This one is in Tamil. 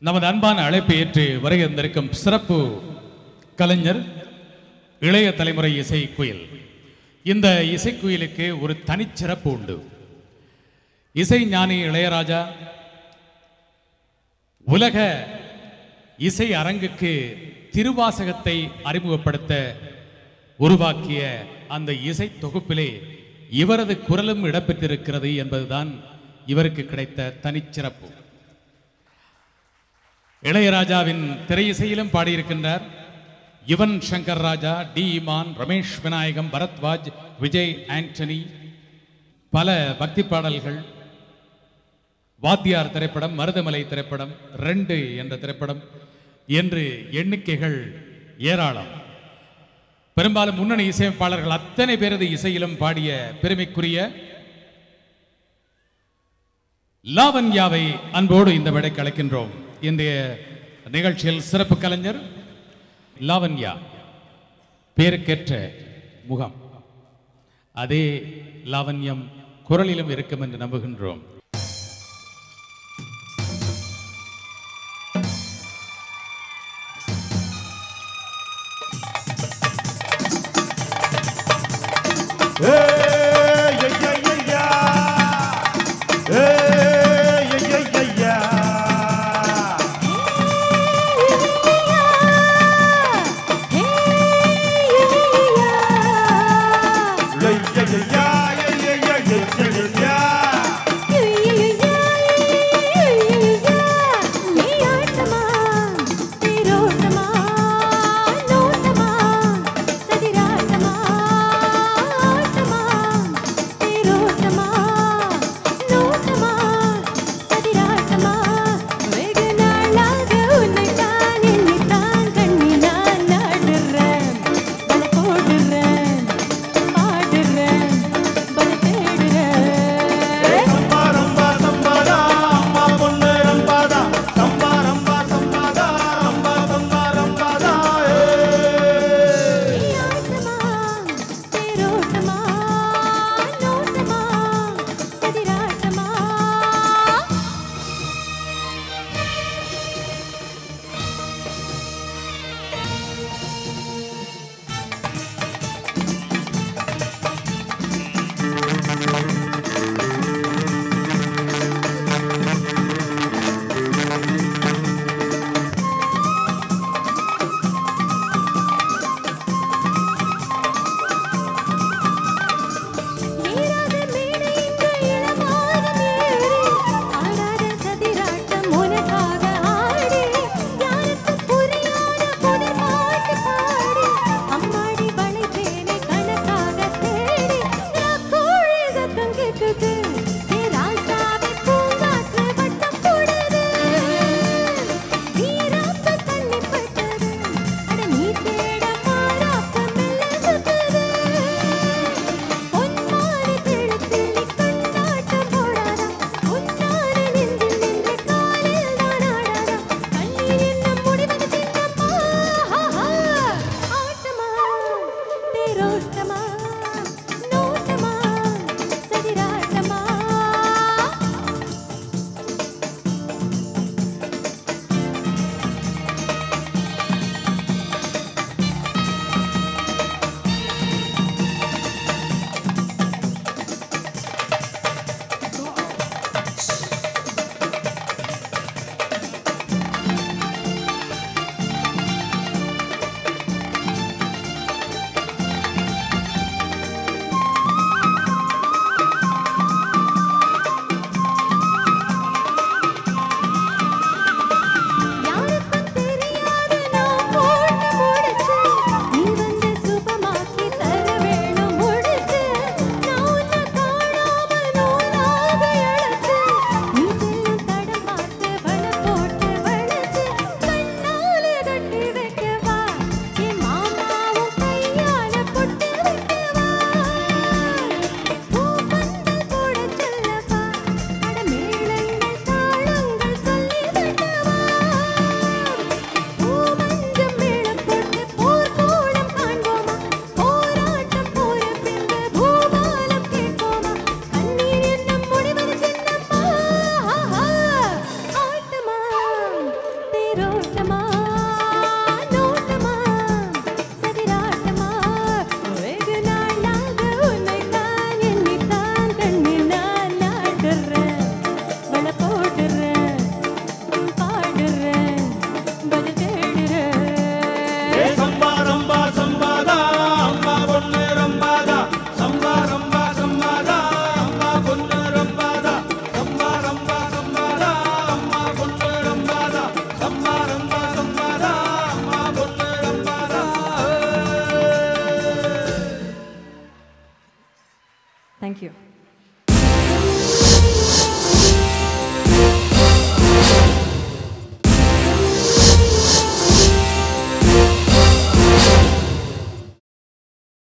நமது அன்பான அழைப்பை ஏற்று வருகை வந்திருக்கும் சிறப்பு கலைஞர் இளைய தலைமுறை இசைக்குயில் இந்த இசைக்குயிலுக்கு ஒரு தனிச்சிறப்பு உண்டு இசை ஞானி இளையராஜா உலக இசை அரங்குக்கு திருவாசகத்தை அறிமுகப்படுத்த உருவாக்கிய அந்த இசை தொகுப்பிலே இவரது குரலும் இடம்பெற்றிருக்கிறது என்பதுதான் இவருக்கு கிடைத்த தனிச்சிறப்பு இளையராஜாவின் திரையிசையிலும் பாடியிருக்கின்றார் யுவன் சங்கர் ராஜா டி இமான் ரமேஷ் விநாயகம் பரத்வாஜ் விஜய் ஆண்டனி பல பக்தி பாடல்கள் வாத்தியார் திரைப்படம் மருதமலை திரைப்படம் ரெண்டு என்ற திரைப்படம் என்று எண்ணிக்கைகள் ஏராளம் பெரும்பாலும் முன்னணி இசையமைப்பாளர்கள் அத்தனை பேரது இசையிலும் பாடிய பெருமைக்குரிய லாவண்யாவை அன்போடு இந்த விடைக்கு அழைக்கின்றோம் இன்றைய நிகழ்ச்சியில் சிறப்பு கலைஞர் லாவண்யா பேருக்கேற்ற முகம் அதே லாவண்யம் குரலிலும் இருக்கும் என்று நம்புகின்றோம்